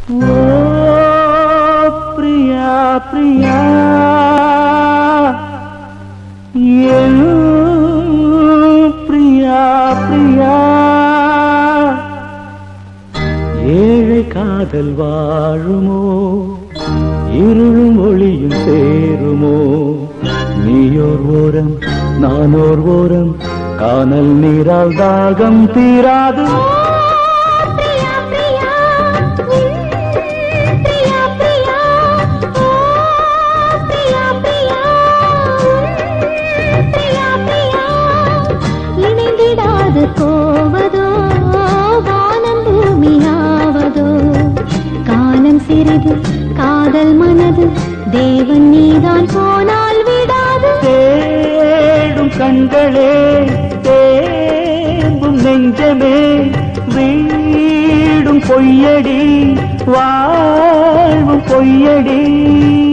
ஓ பிரியா பிரியா என் பிரியா பிரியா ஏழை காதல் வாழுமோ இருளும் ஒளியும் சேருமோ நீயோர் ஓரம் நானோர் ஓரம் காணல் நீரால் தாகம் தீராது பிரியா பிரியா பிரியா பிரியா ஓ பிரியா பிரியா பிரியா பிரியா இணைந்திடாது போவதோ வானம் பூமியாவதோ காலம் சிறிது காதல் மனது தேவன் நீதான் போனால் விடாது தேடும் கண்களே தேம்பும் நெஞ்சமே வீடும் பொய்யடி வாழ்வும் பொய்யடி